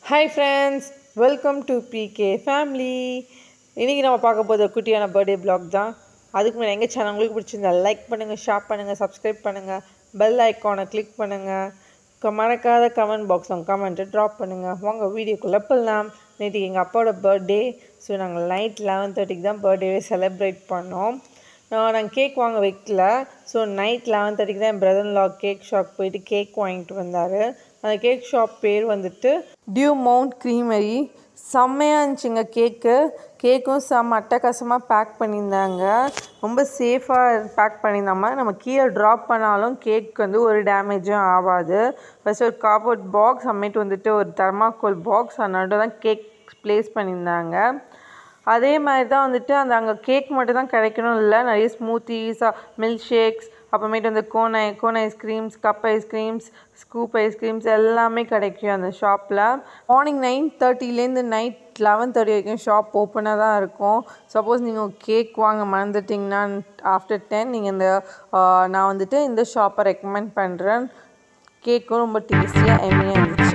hi friends welcome to PK family இன்றைக்கி நம்ம பார்க்க போகிற குட்டியான பர்த்டே பிளாக் தான் அதுக்கு முன்னாடி எங்கள் சேனல் உங்களுக்கு பிடிச்சிருந்தா லைக் பண்ணுங்கள் ஷேர் பண்ணுங்கள் சப்ஸ்கிரைப் பண்ணுங்கள் பெல் ஐக்கானை கிளிக் பண்ணுங்கள் க- மறக்காத கமெண்ட் பாக்ஸில் உங்கள் கமெண்ட்டை ட்ராப் பண்ணுங்கள் வாங்க வீடியோக்குள்ளே போகலாம் நேற்றுக்கு எங்கள் அப்பாவோட பர்த்டே ஸோ நாங்கள் நைட் லெவன் தேர்ட்டிக்கு தான் பர்த்டேவே செலிப்ரேட் பண்ணோம் நாங்கள் கேக் வாங்க வைக்கல ஸோ நைட் லெவன் தேர்ட்டிக்கு தான் என் பிரதர் லா கேக் ஷாப் போயிட்டு கேக் வாங்கிட்டு வந்தார் அந்த கேக் ஷாப் பேர் வந்துட்டு டியூ மவுண்ட் க்ரீமரி செம்மையாக இருந்துச்சுங்க கேக்கு கேக்கும் செம்ம அட்டகாசமாக பேக் பண்ணியிருந்தாங்க ரொம்ப சேஃபாக பேக் பண்ணியிருந்தாம நம்ம கீழே ட்ராப் பண்ணாலும் கேக் வந்து ஒரு டேமேஜும் ஆகாது ஃபஸ்ட் ஒரு கார்போர்ட் பாக்ஸ் அம்மேட்டு வந்துட்டு ஒரு தர்மாக்கோல் பாக்ஸ் அதனால தான் கேக் ப்ளேஸ் பண்ணியிருந்தாங்க அதே மாதிரி தான் வந்துட்டு அந்த அங்கே கேக் மட்டும் தான் கிடைக்கணும் இல்லை நிறைய ஸ்மூத்திஸ் மில்க் ஷேக்ஸ் அப்புறமேட்டு வந்து cone ice cone ice creams cup ice creams scoop ice creams எல்லாமே கிடைக்கும் அந்த ஷாப்பில் மார்னிங் நைன் தேர்ட்டிலேருந்து நைட் லெவன் தேர்ட்டி வரைக்கும் ஷாப் ஓப்பனாக தான் இருக்கும் சப்போஸ் நீங்கள் கேக் வாங்க மறந்துட்டிங்கன்னா ஆஃப்டர் டென் நீங்கள் இந்த ஆஹ், நான் வந்துட்டு இந்த ஷாப்பை ரெக்கமெண்ட் பண்ணுறேன் கேக்கும் ரொம்ப டேஸ்டியாக எம்மியாக இருந்துச்சு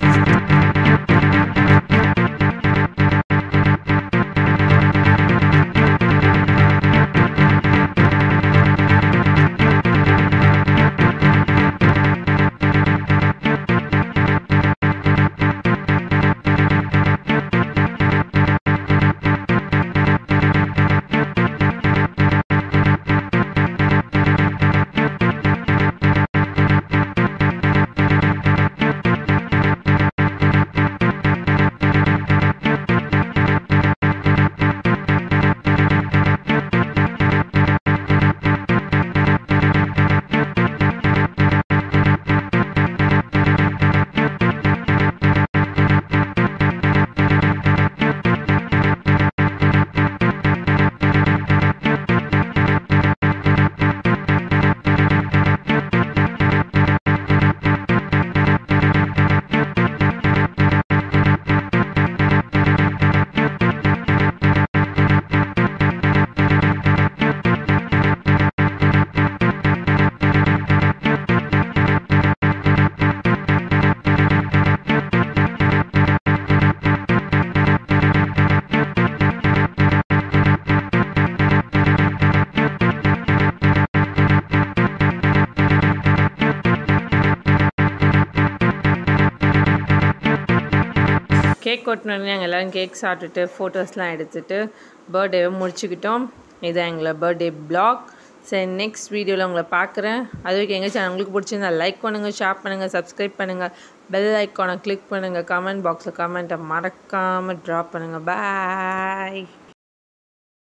கேக் கொட்டினோடனே நாங்கள் எல்லோரும் கேக் சாப்பிட்டுட்டு ஃபோட்டோஸ்லாம் எடுத்துட்டு பர்த்டேவை முடிச்சுக்கிட்டோம் இதுதான் எங்களை பர்த்டே பிளாக் சரி நெக்ஸ்ட் வீடியோவில் உங்களை பார்க்குறேன் அது வரைக்கும் எங்கள் சேனல் உங்களுக்கு பிடிச்சிருந்தா லைக் பண்ணுங்கள் ஷேர் பண்ணுங்கள் சப்ஸ்கிரைப் பண்ணுங்கள் பெல் ஐக்கானை கிளிக் பண்ணுங்கள் கமெண்ட் பாக்ஸில் கமெண்ட்டை மறக்காமல் ட்ராப் பண்ணுங்கள் பாய்